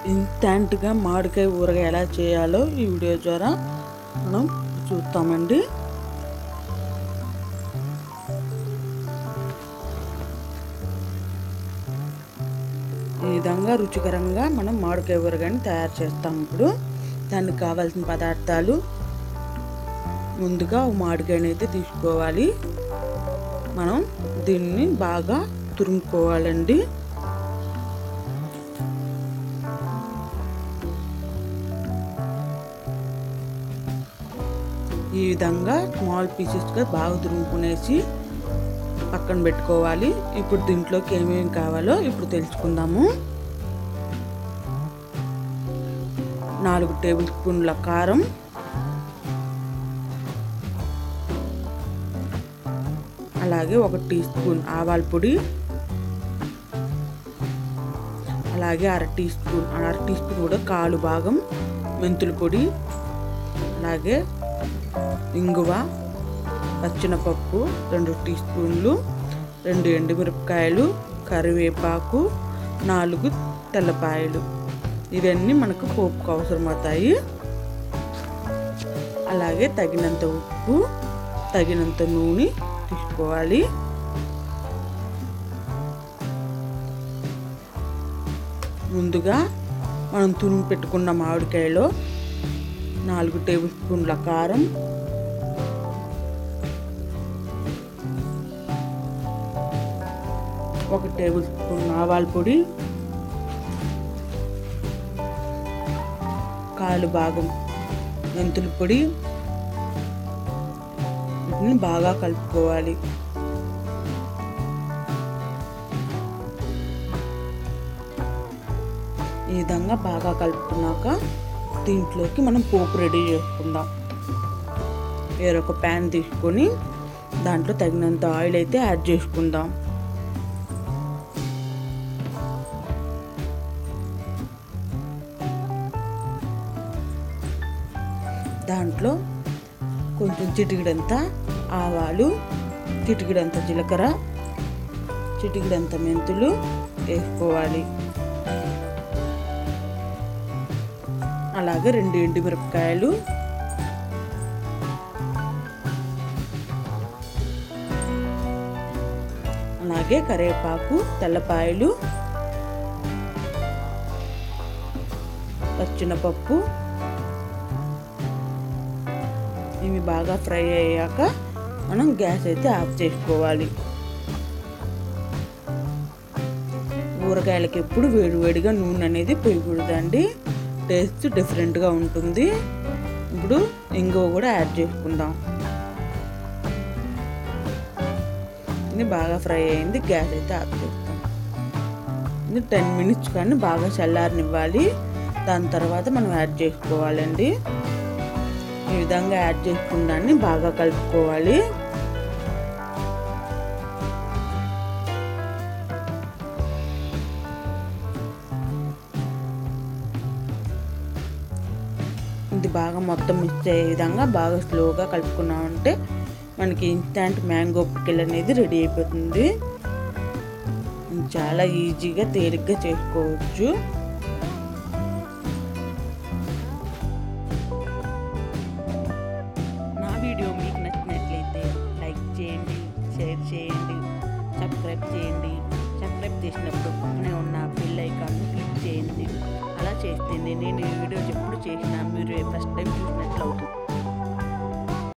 ఇన్స్టాంట్గా మామిడికాయ ఊరగాయ ఎలా చేయాలో ఈ వీడియో ద్వారా మనం చూస్తామండి ఈ విధంగా రుచికరంగా మనం మామిడికాయ ఊరగాయని తయారు చేస్తాం ఇప్పుడు దానికి కావాల్సిన పదార్థాలు ముందుగా మామిడికాయని అయితే తీసుకోవాలి మనం దీన్ని బాగా తురుముకోవాలండి ఈ విధంగా స్మాల్ పీసెస్గా బాగా తురుముకునేసి పక్కన పెట్టుకోవాలి ఇప్పుడు దీంట్లోకి ఏమేమి కావాలో ఇప్పుడు తెలుసుకుందాము నాలుగు టేబుల్ స్పూన్ల కారం అలాగే ఒక టీ స్పూన్ ఆవాల పొడి అలాగే అర టీ స్పూన్ అర టీ స్పూన్ కూడా కాలు భాగం మెంతుల పొడి అలాగే ఇంగువ పచ్చినపప్పు రెండు టీ స్పూన్లు రెండు ఎండుమిరపకాయలు కరివేపాకు నాలుగు తెల్లపాయలు ఇవన్నీ మనకు పోపుకు అవసరమవుతాయి అలాగే తగినంత ఉప్పు తగినంత నూనె తీసుకోవాలి ముందుగా మనం తురుము పెట్టుకున్న మామిడికాయలో నాలుగు టేబుల్ స్పూన్ల కారం ఒక టేబుల్ స్పూన్ ఆవాల పొడి కాలు భాగం మెంతుల పొడి వీటిని బాగా కలుపుకోవాలి ఈ విధంగా బాగా కలుపుకున్నాక దీంట్లోకి మనం పోపు రెడీ చేసుకుందాం వేరొక ప్యాన్ తీసుకొని దాంట్లో తగినంత ఆయిల్ అయితే యాడ్ చేసుకుందాం దాంట్లో కొంచెం చిటికిడంత ఆవాలు చిటికిడంత జీలకర్ర చిటికిడంత మెంతులు వేసుకోవాలి అలాగే రెండు ఎండు మిరపకాయలు అలాగే కరివేపాకు తెల్లపాయలు పచ్చినపప్పు ఇవి బాగా ఫ్రై అయ్యాక మనం గ్యాస్ అయితే ఆఫ్ చేసుకోవాలి ఊరగాయలకి ఎప్పుడు వేడివేడిగా నూనె అనేది పోయకూడదండి టేస్ట్ డిఫరెంట్గా ఉంటుంది ఇప్పుడు ఇంగువ కూడా యాడ్ చేసుకుందాం ఇది బాగా ఫ్రై అయింది గ్యాస్ అయితే ఆఫ్ చేస్తాం ఇది టెన్ మినిట్స్ కానీ బాగా చల్లారనివ్వాలి దాని తర్వాత మనం యాడ్ చేసుకోవాలండి ఈ విధంగా యాడ్ చేసుకున్న దాన్ని బాగా కలుపుకోవాలి ఇది బాగా మొత్తం మిక్స్ అయ్యే విధంగా బాగా స్లోగా కలుపుకున్నామంటే మనకి ఇన్స్టాంట్ మ్యాంగో పికిల్ అనేది రెడీ అయిపోతుంది చాలా ఈజీగా తేలిగ్గా చేసుకోవచ్చు నా వీడియో మీకు నచ్చినట్లయితే లైక్ చేయండి షేర్ చేయండి సబ్స్క్రైబ్ చేయండి సబ్స్క్రైబ్ చేసినప్పుడు పక్కనే ఉన్న బెల్ ఐకాన్ క్లిక్ చేయండి అలా చేస్తేనే నేను ఈ వీడియోస్ ఎప్పుడు చేసినా మీరు ఫస్ట్ టైం చూసినట్లు అవుతుంది